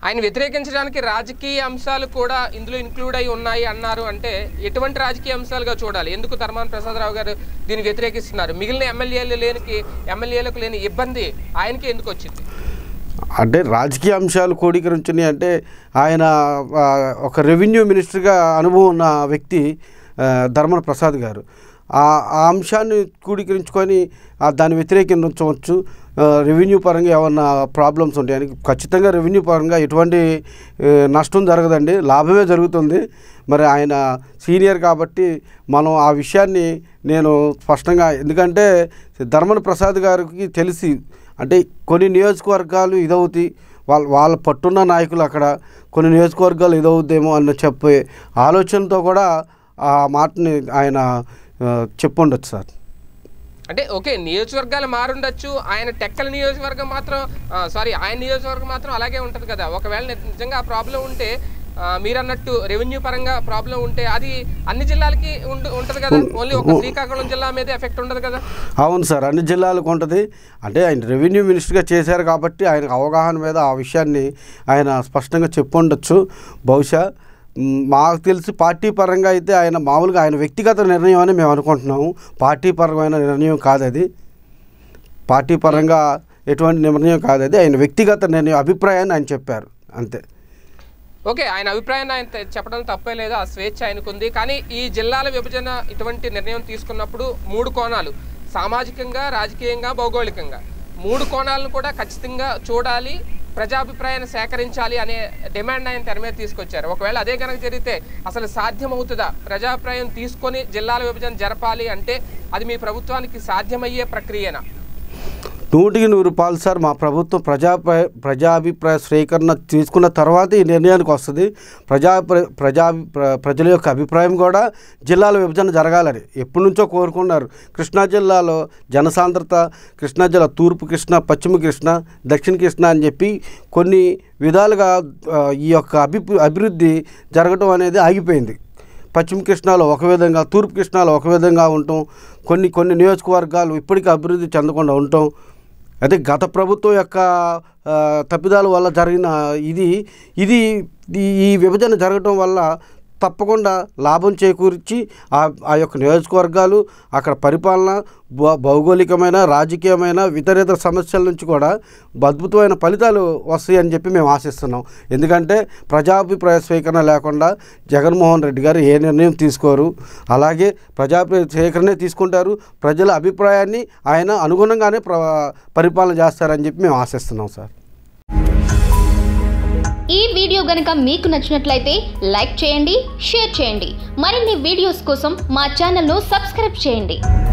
ఆయన వ్యతిరేకించడానికి రాజకీయ అంశాలు కూడా ఇందులో ఇంక్లూడ్ అయి ఉన్నాయి అన్నారు అంటే ఎటువంటి రాజకీయ అంశాలుగా చూడాలి ఎందుకు ధర్మాన ప్రసాదరావు గారు దీన్ని వ్యతిరేకిస్తున్నారు మిగిలిన ఎమ్మెల్యేలు లేనికి ఎమ్మెల్యేలకు లేని ఇబ్బంది ఆయనకి ఎందుకు వచ్చింది అంటే రాజకీయ అంశాలు క్రోడీకరించినాయి అంటే ఆయన ఆ, ఒక రెవెన్యూ మినిస్టర్గా అనుభవం ఉన్న వ్యక్తి ఆ, ధర్మన ప్రసాద్ గారు ఆ ఆ అంశాన్ని క్రోడీకరించుకొని ఆ, దాన్ని వ్యతిరేకించవచ్చు ఆ, రెవెన్యూ పరంగా ఏమన్నా ప్రాబ్లమ్స్ ఉంటాయని ఖచ్చితంగా రెవెన్యూ పరంగా ఎటువంటి ఆ, నష్టం జరగదండి లాభమే జరుగుతుంది మరి ఆయన సీనియర్ కాబట్టి మనం ఆ విషయాన్ని నేను స్పష్టంగా ఎందుకంటే ధర్మన ప్రసాద్ గారికి తెలిసి అంటే కొన్ని నియోజకవర్గాలు ఇదవుతాయి వాళ్ళ వాళ్ళ పట్టున్న నాయకులు అక్కడ కొన్ని నియోజకవర్గాలు ఇదవుద్దేమో అన్న చెప్పే ఆలోచనతో కూడా ఆ మాటని ఆయన ఆ, చెప్పుండొచ్చు సార్ అంటే ఓకే నియోజకవర్గాలు మారుండొచ్చు ఆయన టెక్కల నియోజకవర్గం మాత్రం సారీ ఆయన నియోజకవర్గం మాత్రం అలాగే ఉంటుంది కదా ఒకవేళ ని- నిజంగా ఆ ప్రాబ్లం ఉంటే ఆ, మీరు అన్నట్టు రెవెన్యూ పరంగా ప్రాబ్లం ఉంటే అది అన్ని జిల్లాలకి ఉండు ఉంటుంది కదా ఓన్లీ ఒక శ్రీకాకుళం జిల్లా మీద ఎఫెక్ట్ ఉండదు కదా అవును సార్ అన్ని జిల్లాలకు ఉంటుంది అంటే ఆయన రెవెన్యూ మినిస్టర్గా చేశారు కాబట్టి ఆయనకు అవగాహన మీద ఆ విషయాన్ని ఆయన స్పష్టంగా చెప్పుండొచ్చు బహుశా మ్, మాకు తెలిసి పార్టీ పరంగా అయితే ఆయన మామూలుగా ఆయన వ్యక్తిగత నిర్ణయం అని మేము అనుకుంటున్నాము పార్టీ పరమైన నిర్ణయం కాదు అది పార్టీ పరంగా ఎటువంటి నిర్ణయం కాదు అది ఆయన వ్యక్తిగత నిర్ణయం అభిప్రాయాన్ని ఆయన చెప్పారు అంతే ఓకే ఆయన అభిప్రాయాన్ని ఆయన తె- చెప్పడం తప్పే లేదు ఆ స్వేచ్ఛ ఆయనకుంది కానీ ఈ జిల్లాల విభజన ఇటువంటి నిర్ణయం తీసుకున్నప్పుడు మూడు కోణాలు సామాజికంగా రాజకీయంగా భౌగోళికంగా మూడు కోణాలను కూడా ఖచ్చితంగా చూడాలి ప్రజాభిప్రాయాన్ని సేకరించాలి అనే డిమాండ్ ఆయన తెర మీద తీసుకొచ్చారు ఒకవేళ అదే కనుక జరిగితే అసలు సాధ్యమవుతుందా ప్రజాభిప్రాయం తీసుకొని జిల్లాల విభజన జరపాలి అంటే అది మీ ప్రభుత్వానికి సాధ్యమయ్యే ప్రక్రియనా నూటికి నూరు రూపాయలు సార్ మా ప్రభుత్వం ప్రజాప్రాయ ప్రజాభిప్రాయ స్వీకరణ తీసుకున్న తర్వాత ఈ నిర్ణయానికి వస్తుంది ప్రజా ప్రజా ప్ర- ప్రజల యొక్క అభిప్రాయం కూడా జిల్లాల విభజన జరగాలని ఎప్పటి నుంచో కోరుకున్నారు కృష్ణా జిల్లాలో జనసాంద్రత కృష్ణా జిల్లా తూర్పు కృష్ణ పశ్చిమ కృష్ణ దక్షిణ కృష్ణ అని చెప్పి కొన్ని విధాలుగా ఆ, ఈ యొక్క అభి అభివృద్ధి జరగడం అనేది ఆగిపోయింది పశ్చిమ కృష్ణాలో ఒక విధంగా తూర్పు కృష్ణాలో ఒక విధంగా ఉండటం కొన్ని కొన్ని నియోజకవర్గాలు ఇప్పటికీ అభివృద్ధి చెందకుండా ఉండటం అదే గత ప్రభుత్వం యొక్క ఆ, తప్పిదాల వల్ల జరిగిన ఇది ఇది ఈ- ఈ విభజన జరగటం వల్ల తప్పకుండా లాభం చేకూర్చి ఆ ఆ యొక్క నియోజకవర్గాలు అక్కడ పరిపాలన భౌ- భౌగోళికమైన రాజకీయమైన ఇతరేతర సమస్యల నుంచి కూడా అద్భుతమైన ఫలితాలు వస్తాయని చెప్పి మేము ఆశిస్తున్నాం ఎందుకంటే ప్రజాభిప్రాయ స్వీకరణ లేకుండా జగన్మోహన్ రెడ్డి గారు ఏ నిర్ణయం తీసుకోరు అలాగే ప్రజాభిప్రాయ స్వీకరణే తీసుకుంటారు ప్రజల అభిప్రాయాన్ని ఆయన అనుగుణంగానే ప్ర పరిపాలన చేస్తారని చెప్పి మేము ఆశిస్తున్నాం సార్ ఈ వీడియో గనుక మీకు నచ్చినట్లయితే లైక్ చేయండి షేర్ చేయండి మరిన్ని వీడియోస్ కోసం మా ఛానల్ను సబ్స్క్రైబ్ చేయండి